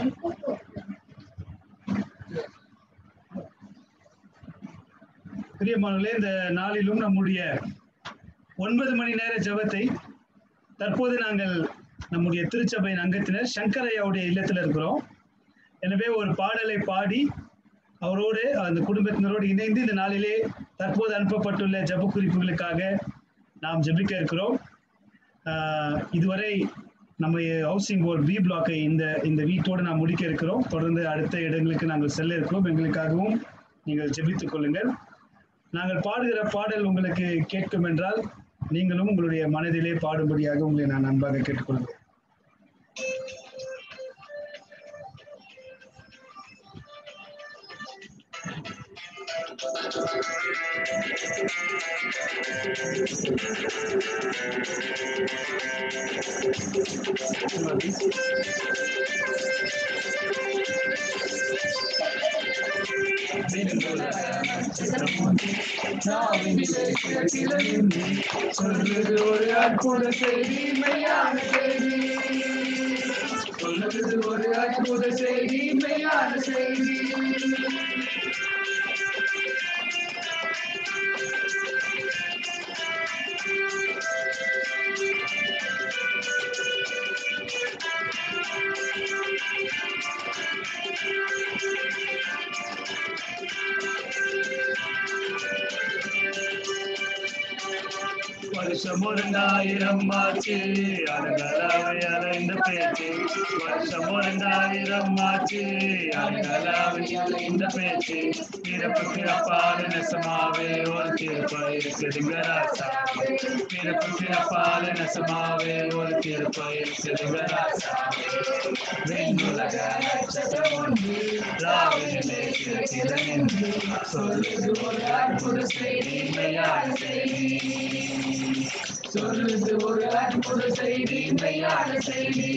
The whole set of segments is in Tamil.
பிரியமானவர்களே இந்த நாளிலும் நம்முடைய ஒன்பது மணி நேர ஜெபத்தை தற்போது நாங்கள் நம்முடைய திருச்சபையின் அங்கத்தினர் சங்கரையாவுடைய இல்லத்தில் இருக்கிறோம் எனவே ஒரு பாடலை பாடி அவரோடு அந்த குடும்பத்தினரோடு இணைந்து இந்த நாளிலே தற்போது அனுப்பப்பட்டுள்ள ஜெப குறிப்புகளுக்காக நாம் ஜெபிக்க இருக்கிறோம் ஆஹ் இதுவரை நம்ம ஹவுசிங் போர்டு பி பிளாக்கை இந்த இந்த வீட்டோடு நாம் முடிக்க இருக்கிறோம் தொடர்ந்து அடுத்த இடங்களுக்கு நாங்கள் செல்ல இருக்கிறோம் எங்களுக்காகவும் நீங்கள் ஜெபித்துக் கொள்ளுங்கள் நாங்கள் பாடுகிற பாடல் உங்களுக்கு கேட்கும் என்றால் நீங்களும் உங்களுடைய மனதிலே பாடும்படியாக உங்களை நான் அன்பாக கேட்டுக்கொள்கிறேன் சொல்லுது ஒரு அற்புத செய்தி மெய்யான செய்தி சொல்லுது ஒரு அற்புத செய்தி மெய்யான செய்தி வருஷம் ஒரு ஆயிரம் ஆச்சு அழகலாவை அலைந்த பேச்சு வருஷம் ஒரு ஆயிரம் ஆச்சு அழகலாவை அலைந்த பேச்சு பிறப்புக்கு அப்பால் நெசமாவே ஒரு தீர்ப்பு இருக்குதுங்க ராசா பிறப்புக்கு அப்பால் நெசமாவே ஒரு தீர்ப்பு இருக்குதுங்க ராசா வெண்ணுலக நட்சத்திரம் ஒன்று ராவிலே இருக்கிறது சொல்லுது ஒரு அற்புத செய்தி மெய்யான செய்தி சொல்லுது ஒரு அற்புத செய்தி மெய்யான செய்தி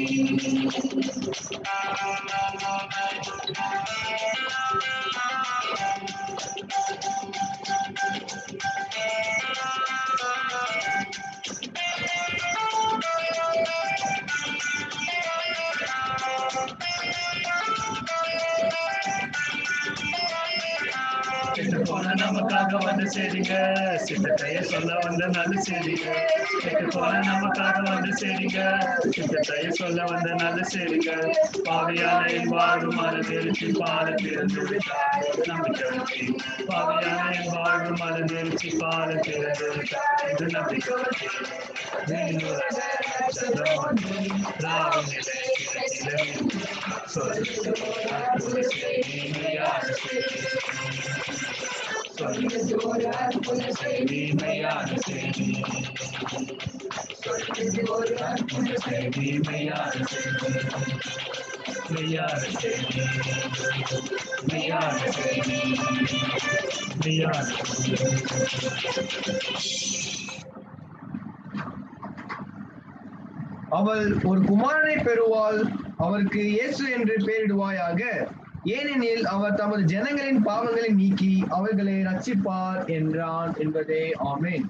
கெட்டு போன நமக்காக வந்த செய்திங்க சித்தத்தைய சொல்ல வந்த நல்ல செய்திங்க கெட்டு போன நமக்காக வந்த செய்திங்க சித்தத்தைய சொல்ல வந்த நல்ல செய்திங்க பாவியான என் வாழ்வு மன தெரிச்சு பால திறந்து விட்டார் நம்பிக்கை வச்சு பாவியான என் வாழ்வு மன தெரிச்சு பால திறந்து விட்டார் இது நம்பிக்கை வச்சு வெண்ணுலக நட்சத்திரம் ஒன்று ராவினிலே கிடைக்கிறது. சொல்லுது அற்புத செய்தி மெய்யான செய்தி சொல்லுது ஒரு அற்புத செய்தி மெய்யான செய்தி சொல்லுது ஒரு அற்புத செய்தி மெய்யான செய்தி மெய்யான செய்தி மெய்யான செய்தி மெய்யான அவள் ஒரு குமாரனை பெறுவாள் அவருக்கு இயேசு என்று பெயரிடுவாயாக ஏனெனில் அவர் தமது ஜனங்களின் பாவங்களை நீக்கி அவர்களை ரட்சிப்பார் என்றான் என்பதே ஆமென்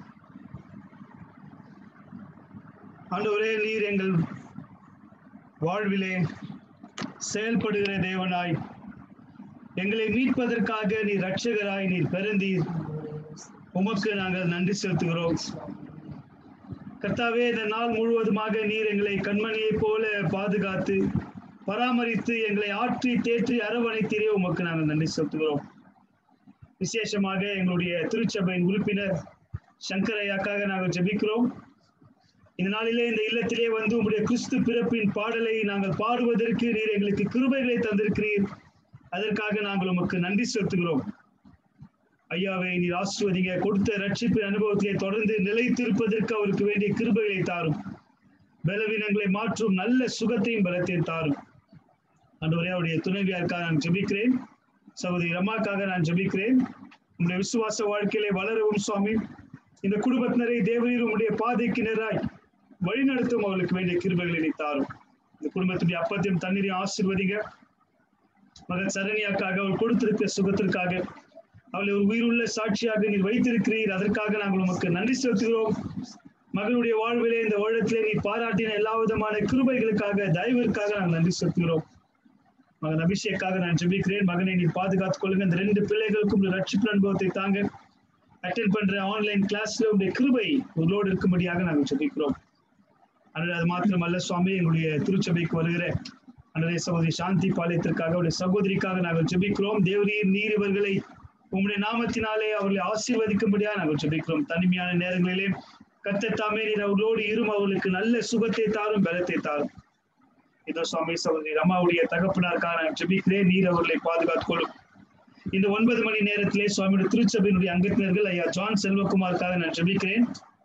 ஆண்டவரே நீர் எங்கள் வாழ்விலே செயல்படுகிற தேவனாய் எங்களை மீட்பதற்காக நீர் ரட்சகராய் நீர் பிறந்தீர் உமக்கு நாங்கள் நன்றி செலுத்துகிறோம் கர்த்தாவே இந்த நாள் முழுவதுமாக நீர் எங்களை கண்மணியைப் போல பாதுகாத்து பராமரித்து எங்களை ஆற்றி தேற்றி அரவணைத்தீரே உமக்கு நாங்கள் நன்றி செலுத்துகிறோம் விசேஷமாக எங்களுடைய திருச்சபையின் உறுப்பினர் சங்கரையாக்காக நாங்கள் ஜெபிக்கிறோம் இந்த நாளிலே இந்த இல்லத்திலே வந்து உங்களுடைய கிறிஸ்து பிறப்பின் பாடலை நாங்கள் பாடுவதற்கு நீர் எங்களுக்கு கிருபைகளை தந்திருக்கிறீர் அதற்காக நாங்கள் உமக்கு நன்றி செலுத்துகிறோம் ஐயாவை நீர் ஆசிர்வதிங்க கொடுத்த ரட்சிப்பின் அனுபவத்திலே தொடர்ந்து நிலைத்திருப்பதற்கு அவருக்கு வேண்டிய கிருபைகளை தாரும் பலவீனங்களை மாற்றும் நல்ல சுகத்தையும் பலத்தையும் தாரும் அன்றுவரே அவருடைய துணைவியாருக்காக நான் ஜெபிக்கிறேன் சகோதரி ரமாக்காக நான் ஜெபிக்கிறேன் உங்களுடைய விசுவாச வாழ்க்கையிலே வளரவும் சுவாமி இந்த குடும்பத்தினரை தேவரீர் உங்களுடைய பாதைக்கு நேராய் வழிநடத்தும் அவர்களுக்கு வேண்டிய கிருபைகளை தாரும் இந்த குடும்பத்துடைய அப்பத்தையும் தண்ணீரையும் ஆசிர்வதிங்க மகன் சரணியாக்காக அவள் கொடுத்திருக்கிற சுகத்திற்காக அவளை ஒரு உயிருள்ள சாட்சியாக நீர் வைத்திருக்கிறீர் அதற்காக நாங்கள் உமக்கு நன்றி செலுத்துகிறோம் மகனுடைய வாழ்விலே இந்த வருடத்திலே நீ பாராட்டின எல்லா விதமான கிருபைகளுக்காக தயவிற்காக நாங்கள் நன்றி செலுத்துகிறோம் மகன் அபிஷேக்காக நான் ஜெபிக்கிறேன் மகனை நீ பாதுகாத்துக் கொள்ளுங்க இந்த ரெண்டு பிள்ளைகளுக்கும் ஒரு ரட்சிப்பு அனுபவத்தை தாங்க அட்டென்ட் பண்ற ஆன்லைன் கிளாஸ்ல உடைய கிருபை உங்களோடு இருக்கும்படியாக நாங்கள் ஜெபிக்கிறோம் அன்று அது மாத்திரமல்ல சுவாமி எங்களுடைய திருச்சபைக்கு வருகிற அன்றைய சகோதரி சாந்தி பாளையத்திற்காக அவருடைய சகோதரிக்காக நாங்கள் ஜெபிக்கிறோம் தேவரீர் நீர் இவர்களை உங்களுடைய நாமத்தினாலே அவர்களை ஆசீர்வதிக்கும்படியாக நாங்கள் ஜெபிக்கிறோம் தனிமையான நேரங்களிலே கத்தத்தாமே நீர் அவர்களோடு இரும் அவர்களுக்கு நல்ல சுகத்தை தாரும் பலத்தை தாரும் இதோ சுவாமி சகோதரி ரமாவுடைய தகப்பனாருக்காக நான் ஜெபிக்கிறேன் நீர் அவர்களை பாதுகாத்துக் கொள்ளும் இந்த ஒன்பது மணி நேரத்திலே சுவாமியுடைய திருச்சபையினுடைய அங்கத்தினர்கள் ஐயா ஜான் செல்வகுமாருக்காக நான் ஜெபிக்கிறேன்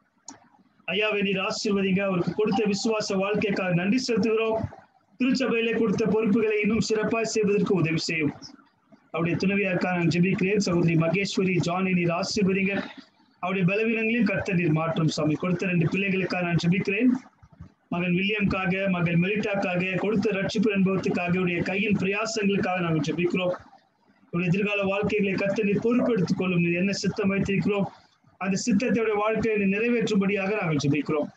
ஐயாவை நீர் ஆசீர்வதிங்க அவருக்கு கொடுத்த விசுவாச வாழ்க்கைக்காக நன்றி செலுத்துகிறோம் திருச்சபையிலே கொடுத்த பொறுப்புகளை இன்னும் சிறப்பாக செய்வதற்கு உதவி செய்யும் அவருடைய துணைவியாருக்காக நான் ஜெபிக்கிறேன் சகோதரி மகேஸ்வரி ஜானை நீர் ஆசீர்வதிங்க அவருடைய பலவீனங்களையும் கர்த்தர் நீர் மாற்றும் சாமி கொடுத்த ரெண்டு பிள்ளைகளுக்காக நான் ஜெபிக்கிறேன் மகன் வில்லியம்காக மகன் மெலிட்டாக்காக கொடுத்த ரட்சிப்பு அனுபவத்துக்காக இவருடைய கையின் பிரயாசங்களுக்காக நாங்கள் ஜெபிக்கிறோம் இவருடைய எதிர்கால வாழ்க்கைகளை கர்த்தர் நீர் பொறுப்பெடுத்துக் கொள்ளும் நீர் என்ன சித்தம் வைத்திருக்கிறோம் அந்த சித்தத்தையுடைய வாழ்க்கையை நீர் நிறைவேற்றும்படியாக நாங்கள் ஜெபிக்கிறோம்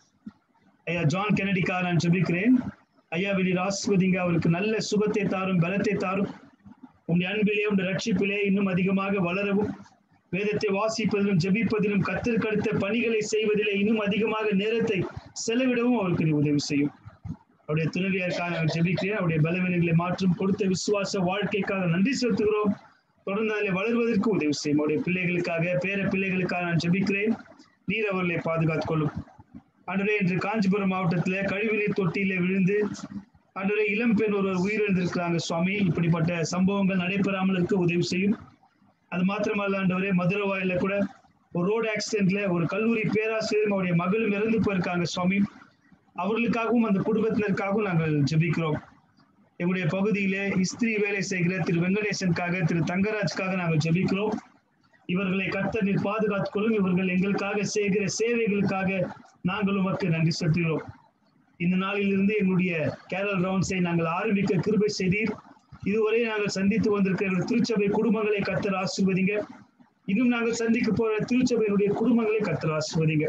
ஐயா ஜான் கெனடிக்காக நான் ஜெபிக்கிறேன் ஐயா நீர் ஆஸ்வதிங்க அவருக்கு நல்ல சுகத்தை தாரும் பலத்தை தாரும் உங்களுடைய அன்பிலே உங்களுடைய ரட்சிப்பிலே இன்னும் அதிகமாக வளரவும் வேதத்தை வாசிப்பதிலும் ஜெபிப்பதிலும் கத்திற்கடுத்த பணிகளை செய்வதிலே இன்னும் அதிகமாக நேரத்தை செலவிடவும் அவருக்கு நீ உதவி செய்யும் அவருடைய துணைவியருக்காக நான் ஜெபிக்கிறேன் அவருடைய பலவீனங்களை மாற்றும் கொடுத்த விசுவாச வாழ்க்கைக்காக நன்றி செலுத்துகிறோம் தொடர்ந்து அதில் வளர்வதற்கு உதவி செய்யும் அவருடைய பிள்ளைகளுக்காக பேர பிள்ளைகளுக்காக நான் ஜெபிக்கிறேன் நீர் அவர்களை பாதுகாத்துக் கொள்ளும் அன்றைய இன்று காஞ்சிபுரம் மாவட்டத்துல கழிவுநீர் தொட்டியில விழுந்து அன்றைய இளம் பெண் ஒருவர் உயிரிழந்திருக்கிறாங்க சுவாமி இப்படிப்பட்ட சம்பவங்கள் நடைபெறாமல் இருக்க உதவி செய்யும் அது மாத்திரமல்ல ஆண்டவரே மதுரை வாயில கூட ஒரு ரோடு ஆக்சிடென்ட்ல ஒரு கல்லூரி பேராசிரியரும் அவருடைய மகளும் இறந்து போயிருக்காங்க சுவாமி அவர்களுக்காகவும் அந்த குடும்பத்தினருக்காகவும் நாங்கள் ஜெபிக்கிறோம் எங்களுடைய பகுதியிலே இஸ்திரி வேலை செய்கிற திரு வெங்கடேசனுக்காக திரு தங்கராஜ்காக நாங்கள் ஜெபிக்கிறோம் இவர்களை கர்த்தர் நீர் பாதுகாத்துக் கொள்ளும் இவர்கள் எங்களுக்காக செய்கிற சேவைகளுக்காக நாங்கள் உமக்கு நன்றி செலுத்துகிறோம் இந்த நாளிலிருந்து எங்களுடைய கேரல் ரவுண்ட்ஸை நாங்கள் ஆரம்பிக்க கிருபை செய்தீர் இதுவரை நாங்கள் சந்தித்து வந்திருக்கிற எங்கள் திருச்சபை குடும்பங்களை கர்த்தர் ஆசிர்வதிங்க இன்னும் நாங்கள் சந்திக்க போற திருச்சபையினுடைய குடும்பங்களை கர்த்தர் ஆசிர்வதிங்க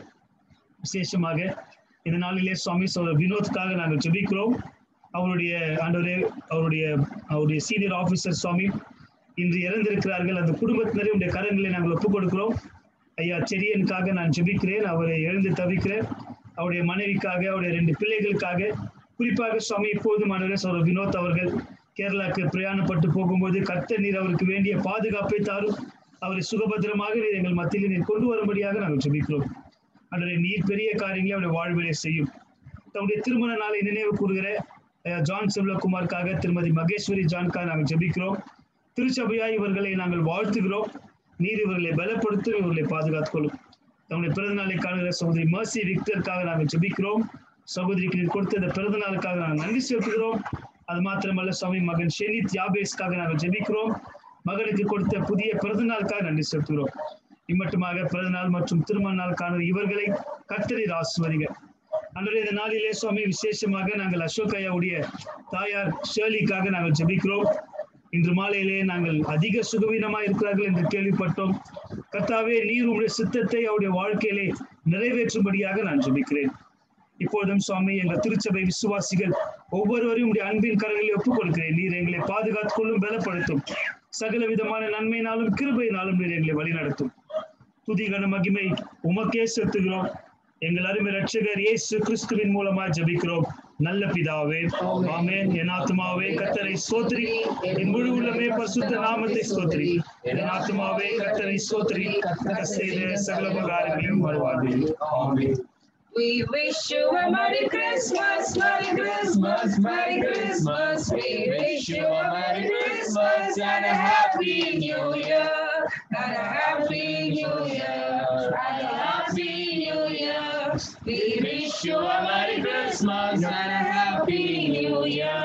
விசேஷமாக இந்த நாளிலே சுவாமி சோதர் வினோத்காக நாங்கள் ஜெபிக்கிறோம் அவருடைய ஆண்டவரே அவருடைய அவருடைய சீனியர் ஆபீசர் சுவாமி இன்று இறந்திருக்கிறார்கள் அந்த குடும்பத்தினரை உடைய கரங்களை நாங்கள் ஒப்புக் கொடுக்கிறோம் ஐயா செரியனுக்காக நான் ஜெபிக்கிறேன் அவரை எழுந்து தவிக்கிறேன் அவருடைய மனைவிக்காக அவருடைய ரெண்டு பிள்ளைகளுக்காக குறிப்பாக சுவாமி இப்போதும் ஆண்டவரே சோதர் வினோத் அவர்கள் கேரளாக்கு பிரயாணப்பட்டு போகும்போது கர்த்தர் நீர் அவருக்கு வேண்டிய பாதுகாப்பை தாரும் அவரை சுகபத்திரமாக நீர் எங்கள் மத்தியில் நீர் கொண்டு வரும்படியாக நாங்கள் ஜெபிக்கிறோம் அன்றைய நீர் பெரிய காரியங்களை அவருடைய வாழ்விலே செய்யும் தன்னுடைய திருமண நாளை நினைவு கூறுகிற அஹ், ஜான் செல்வகுமாருக்காக திருமதி மகேஸ்வரி ஜான்காக நாங்கள் ஜெபிக்கிறோம் திருச்சபையாய் இவர்களை நாங்கள் வாழ்த்துகிறோம் நீர் இவர்களை பலப்படுத்தும் இவர்களை பாதுகாத்துக் கொள்ளும் தன்னுடைய பிறந்த நாளை காணுகிற சகோதரி மர்சி விக்டருக்காக நாங்கள் ஜெபிக்கிறோம் சகோதரிக்கு நீர் கொடுத்த இந்த பிறந்த நாளுக்காக நாங்கள் நன்றி செலுத்துகிறோம் அது மாத்திரமல்ல சுவாமி மகன் ஷெனித் யாபேஸ்க்காக நாங்கள் ஜெபிக்கிறோம் மகனுக்கு கொடுத்த புதிய பிறந்த நாளுக்காக நன்றி செலுத்துகிறோம் இம்மட்டுமாக பிறந்த நாள் மற்றும் திருமண நாள் காணுகிற இவர்களை கர்த்தரீர் ஆசிர்வதிங்க அன்றைய இந்த நாளிலே சுவாமி விசேஷமாக நாங்கள் அசோக் ஐயாவுடைய தாயார் ஷேர்லிக்காக நாங்கள் ஜெபிக்கிறோம் இன்று மாலையிலே நாங்கள் அதிக சுகவீனமாக இருக்கிறார்கள் என்று கேள்விப்பட்டோம் கர்த்தாவே நீர் உங்களுடைய சித்தத்தை அவருடைய வாழ்க்கையிலே நிறைவேற்றும்படியாக நான் ஜெபிக்கிறேன் இப்பொழுதும் சுவாமி எங்கள் திருச்சபை விசுவாசிகள் ஒவ்வொருவரையும் உடைய அன்பின் கரங்களில் ஒப்புக் கொடுக்கிறேன் நீர் எங்களை பாதுகாத்துக் கொள்ளும் பலப்படுத்தும் சகல விதமான நன்மையினாலும் கிருபையினாலும் நீர் எங்களை வழிநடத்தும் துதி கன மகிமை உமக்கே செலுத்துகிறோம் எங்கள் அருமை ரட்சகர் இயேசு கிறிஸ்துவின் மூலமா ஜெபிக்கிறோம் நல்ல பிதாவே ஆமென் என் ஆத்மாவே கத்தரை ஸ்தோத்திரி என் முழு உள்ளமே பரிசுத்த நாமத்தை ஸ்தோத்திரி என் ஆத்மாவே கத்தரை ஸ்தோத்திரி கத்தர் செய்த சகல உபகாரங்களையும் வருவார்கள் ஆமென் We wish you a Merry Christmas, Merry Christmas, Merry Christmas. We wish you a Merry Christmas and a Happy New Year, and a Happy New Year, and a Happy New Year. We wish you a Merry Christmas and a Happy New Year.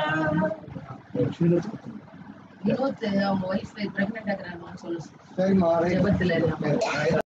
இருபத்தி அவங்க ஒய்ஃப் பிரெக்னென்ட் ஆகுறாங்கன்னு சொல்லு சரிம்மா ஜெபத்துல இருக்காங்க